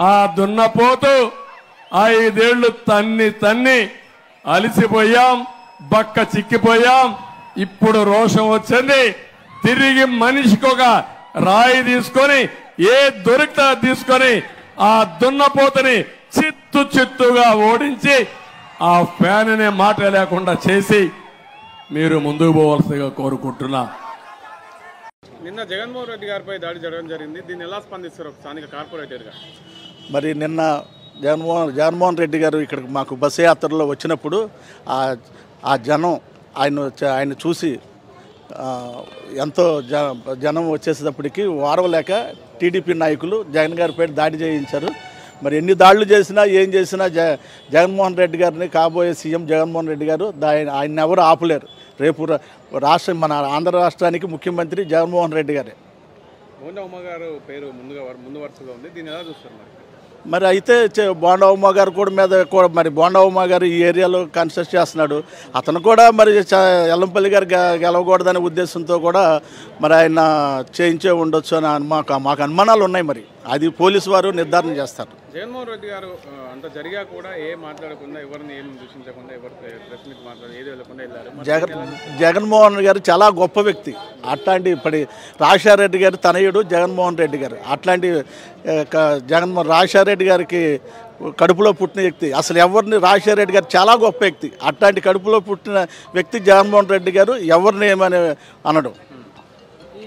ఆ దున్నపోతు ఐదేళ్లు తన్ని తన్ని అలిసిపోయాం బక్క చిక్కిపోయాం ఇప్పుడు రోషం వచ్చింది తిరిగి మనిషికి ఒక రాయి తీసుకొని ఏ దొరికితే అది తీసుకొని ఆ దున్నపోతుని చిత్తు చిత్తుగా ఓడించి ఆ ఫ్యాన్ అనే మాట లేకుండా చేసి మీరు ముందుకు పోవాల్సిందిగా కోరుకుంటున్నా నిన్న జగన్మోహన్ రెడ్డి గారిపై దాడి జరగడం జరిగింది దీన్ని ఎలా స్పందిస్తారు ఒక స్థానిక కార్పొరేటర్గా మరి నిన్న జగన్మోహన్ జగన్మోహన్ రెడ్డి గారు ఇక్కడికి మాకు బస్సు యాత్రలో వచ్చినప్పుడు ఆ ఆ జనం ఆయన వచ్చి- ఆయన చూసి ఆ, ఎంతో జ జనం వచ్చేసేటప్పటికి వారవలేక టీడీపీ నాయకులు జగన్ గారిపై దాడి చేయించారు మరి ఎన్ని దాడులు చేసినా ఏం చేసినా జ జగన్మోహన్ రెడ్డి గారిని కాబోయే సీఎం జగన్మోహన్ రెడ్డి గారు దా ఆయన ఎవరు ఆపలేరు రేపు రా- రాష్ట్రం మన ఆంధ్ర రాష్ట్రానికి ముఖ్యమంత్రి జగన్మోహన్ రెడ్డి గారే మోహన్ ఉమ్మ గారు పేరు ముందుగా వర- ముందు వరుసలో ఉంది దీన్ని ఎలా చూస్తారు మరి మరి అయితే చే- బోండా ఉమ్మ గారు కూడా మీద కూడా మరి బోండా ఉమ్మ గారు ఈ ఏరియాలో కన్స్ట్రక్ట్ చేస్తున్నాడు అతను కూడా మరి చ- ఎల్లంపల్లి గారు గె- గెలవకూడదనే ఉద్దేశంతో కూడా మరి ఆయన చేయించే ఉండొచ్చు అని అను- మాకు మాకు అనుమానాలు ఉన్నాయి మరి అది పోలీసు వారు నిర్ధారణ చేస్తారు జగన్మోహన్ రెడ్డి గారు ఆ, అంత జరిగా కూడా ఏం మాట్లాడకుండా ఎవరిని ఏం దూషించకుండా ఎవరు ప్రెస్ మీట్ మాట్లాడి ఏది వెళ్ళకుండా వెళ్ళారు మరి జగన్ జగన్మోహన్ గారు చాలా గొప్ప వ్యక్తి అట్లాంటి ఇప్పటి రాజశేఖర రెడ్డి గారు తనయుడు జగన్మోహన్ రెడ్డి గారు అట్లాంటి ఏ, క- జగన్మోహన్ రాజశేఖర రెడ్డి గారికి కడుపులో పుట్టిన వ్యక్తి అసలు ఎవరిని రాజశేఖర రెడ్డి గారు చాలా గొప్ప వ్యక్తి అట్లాంటి కడుపులో పుట్టిన వ్యక్తి జగన్మోహన్ రెడ్డి గారు ఎవరిని ఏమని అనడు ఈ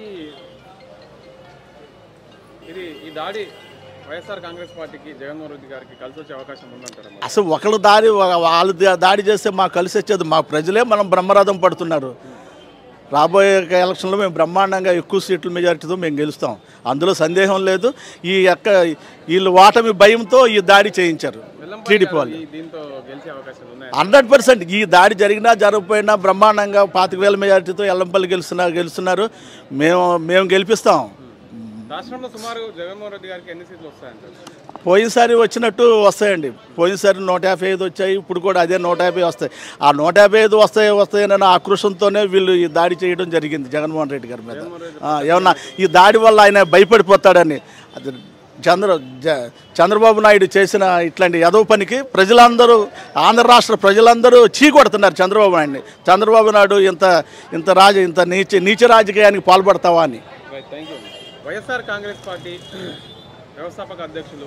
ఇది ఈ దాడి వైఎస్ఆర్ కాంగ్రెస్ పార్టీకి జగన్మోహన్ రెడ్డి గారికి కలిసి వచ్చే అవకాశం ఉందంటారా మరి? అసలు ఒకళ్ళు దాడి వాళ్ళు దా- దాడి చేస్తే మాకు కలిసి వచ్చేది మా ప్రజలే మనం బ్రహ్మరథం పడుతున్నారు రాబోయే ఎలక్షన్లో మేము బ్రహ్మాండంగా ఎక్కువ సీట్ల మెజారిటీతో మేము గెలుస్తాం అందులో సందేహం లేదు ఈ యొక్క వీళ్ళు ఓటమి భయంతో ఈ దాడి చేయించారు వెల్లంపల్లి టీడీపీ గారు వాళ్ళు ఈ దీంతో గెలిచే అవకాశాలు ఉన్నాయి హండ్రెడ్ పర్సెంట్ ఈ దాడి జరిగినా జరగకపోయినా బ్రహ్మాండంగా పాతిక వేల మెజారిటీతో ఎల్లంపల్లి గెలుస్తున్నారు గెలుస్తున్నారు మేము మేము గెలిపిస్తాం రాష్ట్రంలో సుమారు జగన్మోహన్ రెడ్డి గారికి ఎన్ని సీట్లు వస్తాయంటారు పోయినసారి వచ్చినట్టు వస్తాయండి పోయినసారి నూట యాభై ఐదు వచ్చాయి ఇప్పుడు కూడా అదే నూట యాభై వస్తాయి ఆ నూట యాభై ఐదు వస్తాయి వస్తాయని ఆక్రోషంతోనే వీళ్ళు ఈ దాడి చేయడం జరిగింది జగన్మోహన్ రెడ్డి గారి మీద ఆ, ఏమన్నా ఈ దాడి వల్ల ఆయన భయపడిపోతాడని అది చంద్ర జ- చంద్రబాబు నాయుడు చేసిన ఇట్లాంటి యదవ పనికి ప్రజలందరూ ఆంధ్ర రాష్ట్ర ప్రజలందరూ చీకొడుతున్నారు చంద్రబాబు నాయుడిని చంద్రబాబు నాయుడు ఇంత ఇంత రాజ ఇంత నీచ నీచ రాజకీయానికి పాల్పడతావా అని right thank you YSR Congress party వ్యవస్థాపక అధ్యక్షులు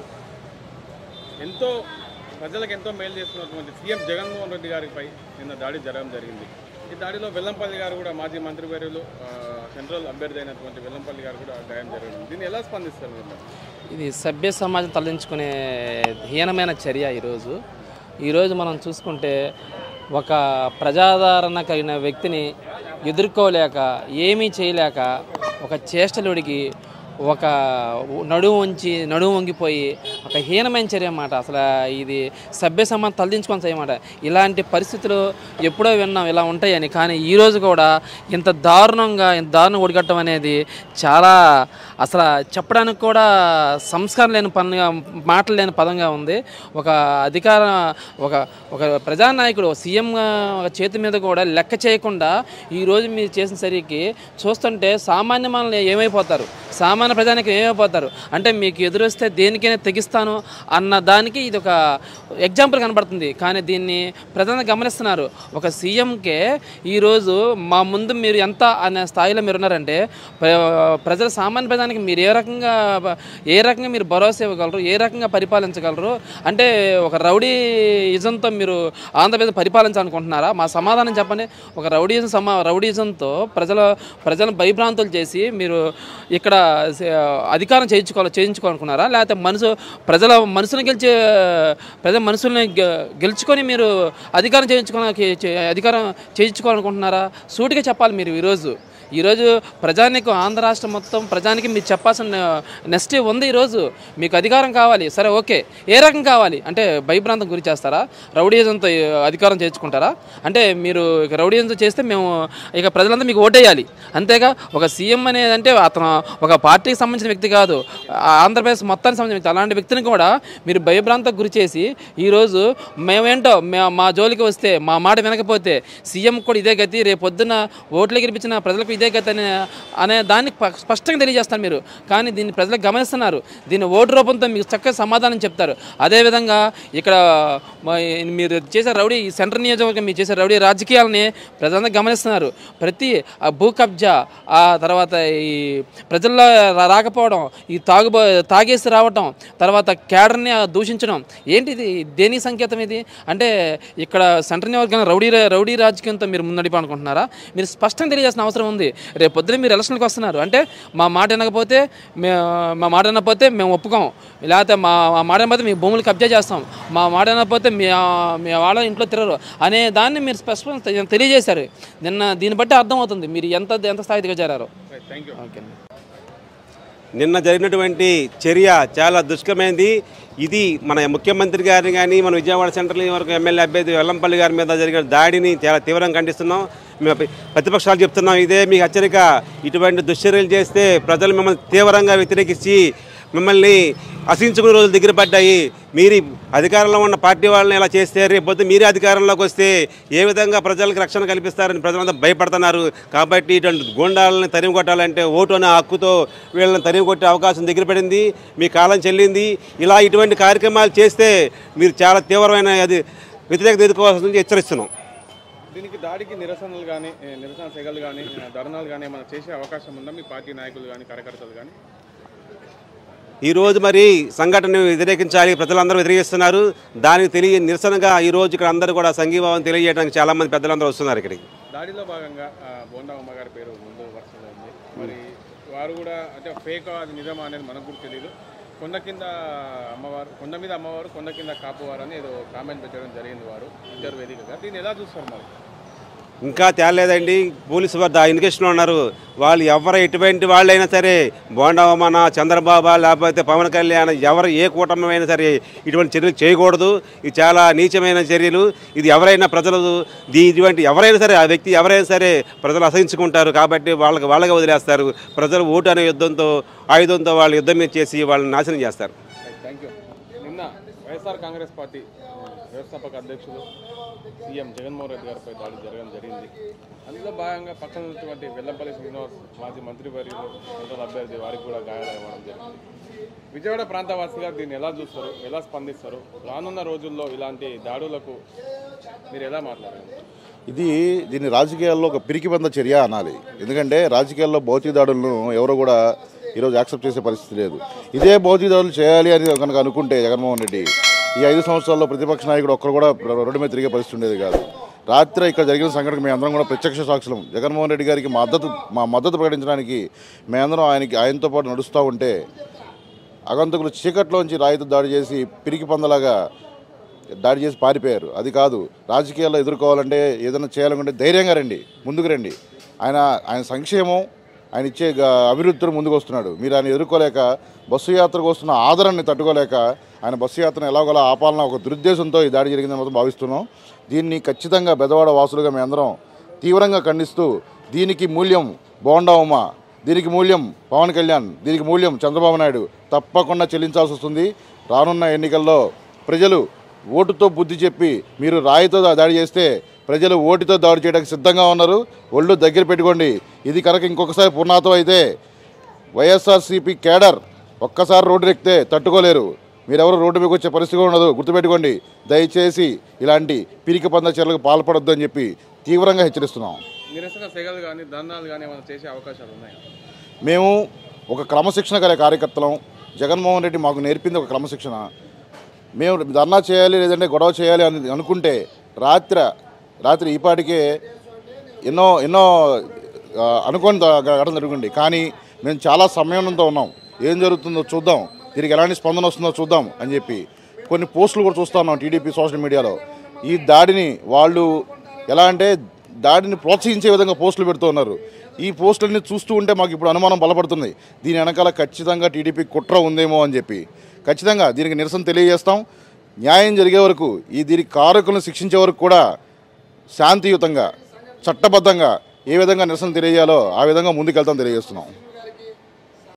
ఎంతో ప్రజలకు ఎంతో మేలు చేస్తున్నటువంటి సీఎం జగన్మోహన్ రెడ్డి గారిపై నిన్న దాడి జరగడం జరిగింది ఈ దాడిలో వెల్లంపల్లి గారు కూడా మాజీ మంత్రివర్యులు ఆ, సెంట్రల్ అభ్యర్థి అయినటువంటి వెల్లంపల్లి గారు కూడా గాయం జరగడం దీన్ని ఎలా స్పందిస్తారు మీరు ఇది సభ్య సమాజం తరలించుకునే హీనమైన చర్య ఈరోజు ఈరోజు మనం చూసుకుంటే ఒక ప్రజాదరణ కలిగిన వ్యక్తిని ఎదుర్కోలేక ఏమీ చేయలేక ఒక చేష్టలుడికి ఒక నడుము వంచి నడుము వంగిపోయి ఒక హీనమైన చర్య అన్నమాట అసలు ఇది సభ్య సమాజం తలదించుకొని చేయమాట ఇలాంటి పరిస్థితులు ఎప్పుడో విన్నాం ఇలా ఉంటాయని కానీ ఈరోజు కూడా ఇంత దారుణంగా ఇంత దారుణం ఒడిగట్టడం అనేది చాలా అసలు చెప్పడానికి కూడా సంస్కారం లేని పనిగా మాటలు లేని పదంగా ఉంది ఒక అధికార ఒక ఒక ప్రజానాయకుడు సీఎం చేతి మీద కూడా లెక్క చేయకుండా ఈరోజు మీరు చేసిన సరికి చూస్తుంటే సామాన్య మనల్ని ఏమైపోతారు సామాన్య ప్రజానికి ఏమైపోతారు అంటే మీకు ఎదురొస్తే దేనికైనా తెగిస్తాను అన్న దానికి ఇది ఒక ఎగ్జాంపుల్ కనబడుతుంది కానీ దీన్ని ప్రజలు గమనిస్తున్నారు ఒక సీఎంకే ఈరోజు మా ముందు మీరు ఎంత అనే స్థాయిలో మీరు ఉన్నారంటే ప్ర- ప్రజల సామాన్య ప్రజానికి మీరు ఏ రకంగా ఏ రకంగా మీరు భరోసా ఇవ్వగలరు ఏ రకంగా పరిపాలించగలరు అంటే ఒక రౌడీ ఇజంతో మీరు ఆంధ్రప్రదేశ్ పరిపాలించాలనుకుంటున్నారా మా సమాధానం చెప్పండి ఒక రౌడీజం సమా రౌడీజంతో ప్రజల ప్రజలను భయభ్రాంతులు చేసి మీరు ఇక్కడ స- అధికారం చేయించుకోవాలి చేయించుకోవాలనుకున్నారా లేకపోతే మనసు ప్రజల మనసును గెలిచే ప్రజల మనసుల్ని గె- గెలుచుకొని మీరు అధికారం చేయించుకోవాలి అధికారం చేయించుకోవాలనుకుంటున్నారా సూటిగా చెప్పాలి మీరు ఈరోజు ఈరోజు ప్రజానికి ఆంధ్ర రాష్ట్రం మొత్తం ప్రజానికి మీరు చెప్పాల్సిన నెక్స్ట్ ఉంది ఈరోజు మీకు అధికారం కావాలి సరే ఓకే ఏ రకం కావాలి అంటే భయభ్రాంతం గురి చేస్తారా రౌడీజంతో అధికారం చేర్చుకుంటారా అంటే మీరు ఇక రౌడీజంతో చేస్తే మేము ఇక ప్రజలంతా మీకు ఓటేయాలి అంతేగా ఒక సీఎం అనేది అంటే అతను ఒక పార్టీకి సంబంధించిన వ్యక్తి కాదు ఆ ఆంధ్రప్రదేశ్ మొత్తానికి సంబంధించిన వ్యక్తి అలాంటి వ్యక్తిని కూడా మీరు భయభ్రాంతకు గురి చేసి ఈరోజు మేమేంటో మే- మా జోలికి వస్తే మా మాట వినకపోతే సీఎం కూడా ఇదే గతి రేపు పొద్దున ఓట్లు గెలిపించిన ప్రజలకు ఇదే గతి అనే అనే దాన్ని ప- స్పష్టంగా తెలియజేస్తారు మీరు కానీ దీన్ని ప్రజలకు గమనిస్తున్నారు దీన్ని ఓటు రూపంతో మీకు చక్కగా సమాధానం చెప్తారు అదేవిధంగా ఇక్కడ మ- మీరు చేసే రౌడీ ఈ సెంట్రల్ నియోజకవర్గం మీరు చేసే రౌడీ రాజకీయాలని ప్రజలందరూ గమనిస్తున్నారు ప్రతి ఆ భూ కబ్జా ఆ తర్వాత ఈ ప్రజల్లో రా- రాకపోవడం ఈ తాగు తాగేసి రావటం తర్వాత క్యాడర్ని దూషించడం ఏంటి ఇది దేని సంకేతం ఇది అంటే ఇక్కడ సెంట్రల్ నియోజకవర్గం రౌడీ రౌడీ రాజకీయంతో మీరు ముందడిపో అనుకుంటున్నారా మీరు స్పష్టంగా తెలియజేసిన అవసరం ఉంది రేపు పొద్దున మీరు ఎలక్షన్కి వస్తున్నారు అంటే మా మాట వినకపోతే మే మా మాట వినకపోతే మేము ఒప్పుకోం లేకపోతే మా మా మాట వినకపోతే మీ భూములు కబ్జా చేస్తాం మా మాట వినకపోతే మీ మీ వాళ్ళ ఇంట్లో తిరగరు అనే దాన్ని మీరు స్పష్టంగా తె- తెలియజేశారు నిన్న దీన్ని బట్టి అర్థమవుతుంది మీరు ఎంత ఎంత స్థాయి దిగజారారో థ్యాంక్ యూ ఓకే నిన్న జరిగినటువంటి చర్య చాలా దుష్కరమైనది ఇది మన ముఖ్యమంత్రి గారిని కానీ మన విజయవాడ సెంట్రల్ వరకు ఎమ్మెల్యే అభ్యర్థి వెల్లంపల్లి గారి మీద జరిగిన దాడిని చాలా తీవ్రంగా ఖండిస్తున్నాం మేము ప్రతి- ప్రతిపక్షాలు చెప్తున్నాం ఇదే మీకు హెచ్చరిక ఇటువంటి దుశ్చర్యలు చేస్తే ప్రజలు మిమ్మల్ని తీవ్రంగా వ్యతిరేకించి మిమ్మల్ని అసహించుకునే రోజులు దగ్గర పడ్డాయి మీరు అధికారంలో ఉన్న పార్టీ వాళ్ళని ఇలా చేస్తే రేపొద్దు మీరే అధికారంలోకి వస్తే ఏ విధంగా ప్రజలకు రక్షణ కల్పిస్తారని ప్రజలంతా భయపడుతున్నారు కాబట్టి ఇటువంటి గూండాలని తరిమి కొట్టాలంటే ఓటు అనే హక్కుతో వీళ్ళని తరిమి కొట్టే అవకాశం దగ్గర పడింది మీ కాలం చెల్లింది ఇలా ఇటువంటి కార్యక్రమాలు చేస్తే మీరు చాలా తీవ్రమైన అది వ్యతిరేకత ఎదుర్కోవాల్సింది హెచ్చరిస్తున్నాం దీనికి దాడికి నిరసనలు కానీ నిరసన సెగలు కానీ ధర్నాలు కానీ ఏమైనా చేసే అవకాశం ఉందా మీ పార్టీ నాయకులు కానీ కార్యకర్తలు కానీ ఈరోజు మరి సంఘటనను వ్యతిరేకించాలి ప్రజలందరూ వ్యతిరేకిస్తున్నారు దానికి తెలియ నిరసనగా ఈరోజు ఇక్కడ అందరూ కూడా సంఘీభావం తెలియజేయడానికి చాలామంది పెద్దలందరూ వస్తున్నారు ఇక్కడికి దాడిలో భాగంగా ఆ, బోండా ఉమ్మ గారి పేరు ముందు వరుసలో ఉంది మరి వారు కూడా అంటే ఫేక్ అది నిజమా అనేది మనకు కూడా తెలియదు కొండ కింద అమ్మవారు కొండ మీద అమ్మవారు కొండ కింద కాపువారు అని ఏదో కామెంట్ పెట్టడం జరిగింది వారు ఇద్దరు వేదికగా దీన్ని ఎలా చూస్తారు మరి ఇంకా తేలేదండి పోలీసు వారు ఇన్వెస్టిగేషన్లో ఉన్నారు వాళ్ళు ఎవరు ఎటువంటి వాళ్ళైనా సరే బోండవమన చంద్రబాబు లేకపోతే పవన్ కళ్యాణ్ ఎవరు ఏ కూటమి అయినా సరే ఇటువంటి చర్యలు చేయకూడదు ఇది చాలా నీచమైన చర్యలు ఇది ఎవరైనా ప్రజలు దీ ఇటువంటి ఎవరైనా సరే ఆ వ్యక్తి ఎవరైనా సరే ప్రజలు అసహించుకుంటారు కాబట్టి వాళ్ళకి వాళ్ళగా వదిలేస్తారు ప్రజలు ఓటు అనే యుద్ధంతో ఆయుధంతో వాళ్ళు యుద్ధం మీద చేసి వాళ్ళని నాశనం చేస్తారు థ్యాంక్ యూ నిన్న వైఎస్ఆర్ కాంగ్రెస్ పార్టీ వ్యవస్థాపక అధ్యక్షులు సీఎం జగన్మోహన్ రెడ్డి గారిపై దాడి జరగడం జరిగింది అందులో భాగంగా పక్కన ఉన్నటువంటి వెల్లంపల్లి శ్రీనివాస్ మాజీ మంత్రి వర్యులు నూతన అభ్యర్థి వారికి కూడా గాయాలు అవ్వడం జరిగింది విజయవాడ ప్రాంతవాసిగా దీన్ని ఎలా చూస్తారు ఎలా స్పందిస్తారు రానున్న రోజుల్లో ఇలాంటి దాడులకు మీరు ఎలా మాట్లాడారు ఇది దీన్ని రాజకీయాల్లో ఒక పిరికిబంద చర్య అనాలి ఎందుకంటే రాజకీయాల్లో భౌతిక దాడులను ఎవరు కూడా ఈరోజు యాక్సెప్ట్ చేసే పరిస్థితి లేదు ఇదే భౌతిక దాడులు చేయాలి అని కనుక అనుకుంటే జగన్మోహన్ రెడ్డి ఈ ఐదు సంవత్సరాల్లో ప్రతిపక్ష నాయకుడు ఒక్కరు కూడా రోడ్డు మీద తిరిగే పరిస్థితి ఉండేది కాదు రాత్రి ఇక్కడ జరిగిన సంఘటనకు మేము అందరం కూడా ప్రత్యక్ష సాక్షులం జగన్మోహన్ రెడ్డి గారికి మద్దతు మా మద్దతు ప్రకటించడానికి మేమందరం ఆయనకి ఆయనతో పాటు నడుస్తూ ఉంటే అగంతకులు చీకట్లోంచి రాయితో దాడి చేసి పిరికి పందలాగా దాడి చేసి పారిపోయారు అది కాదు రాజకీయాల్లో ఎదుర్కోవాలంటే ఏదైనా చేయాలనుకుంటే ధైర్యంగా రండి ముందుకు రండి ఆయన ఆయన సంక్షేమం ఆయన ఇచ్చే గ- అభివృద్ధితో ముందుకు వస్తున్నాడు మీరు ఆయన ఎదుర్కోలేక బస్సు యాత్రకు వస్తున్న ఆదరణని తట్టుకోలేక ఆయన బస్సు యాత్రను ఎలాగోలా ఆపాలన్న ఒక దురుద్దేశంతో ఈ దాడి జరిగిందని మాత్రం భావిస్తున్నాం దీన్ని ఖచ్చితంగా బెదవాడ వాసులుగా మేమందరం తీవ్రంగా ఖండిస్తూ దీనికి మూల్యం బోండా ఉమ దీనికి మూల్యం పవన్ కళ్యాణ్ దీనికి మూల్యం చంద్రబాబు నాయుడు తప్పకుండా చెల్లించాల్సి వస్తుంది రానున్న ఎన్నికల్లో ప్రజలు ఓటుతో బుద్ధి చెప్పి మీరు రాయితో దా- దాడి చేస్తే ప్రజలు ఓటుతో దాడి చేయడానికి సిద్ధంగా ఉన్నారు ఒళ్ళు దగ్గర పెట్టుకోండి ఇది కనుక ఇంకొకసారి పూర్ణాతం అయితే వైఎస్ఆర్సీపీ కేడర్ ఒక్కసారి రోడ్డు ఎక్కితే తట్టుకోలేరు మీరెవరు రోడ్డు మీకు వచ్చే పరిస్థితి కూడా ఉండదు గుర్తుపెట్టుకోండి దయచేసి ఇలాంటి పిరికి పంద చర్యలకు పాల్పడొద్దు అని చెప్పి తీవ్రంగా హెచ్చరిస్తున్నాం నిరసన సెగలు కానీ ధర్నాలు కానీ ఏమైనా చేసే అవకాశాలు ఉన్నాయా మేము ఒక క్రమశిక్షణ గల కార్యకర్తలం జగన్మోహన్ రెడ్డి మాకు నేర్పింది ఒక క్రమశిక్షణ మేము ధర్నా చేయాలి లేదంటే గొడవ చేయాలి అని అనుకుంటే రాత్రి రాత్రి ఈపాటికే ఎన్నో ఎన్నో ఆ, అనుకోని ద- ఘటన జరుగుంది కానీ మేము చాలా సమయంతో ఉన్నాం ఏం జరుగుతుందో చూద్దాం దీనికి ఎలాంటి స్పందన వస్తుందో చూద్దాం అని చెప్పి కొన్ని పోస్టులు కూడా చూస్తా ఉన్నాం టీడీపీ సోషల్ మీడియాలో ఈ దాడిని వాళ్ళు ఎలా అంటే దాడిని ప్రోత్సహించే విధంగా పోస్టులు పెడుతూ ఉన్నారు ఈ పోస్టులన్నీ చూస్తూ ఉంటే మాకు ఇప్పుడు అనుమానం బలపడుతుంది దీని వెనకాల ఖచ్చితంగా టీడీపీ కుట్ర ఉందేమో అని చెప్పి ఖచ్చితంగా దీనికి నిరసన తెలియజేస్తాం న్యాయం జరిగే వరకు ఈ దీనికి కారకులను శిక్షించే వరకు కూడా శాంతియుతంగా చట్టబద్ధంగా ఏ విధంగా నిరసన తెలియజేయాలో ఆ విధంగా ముందుకెళ్తాం తెలియజేస్తున్నాం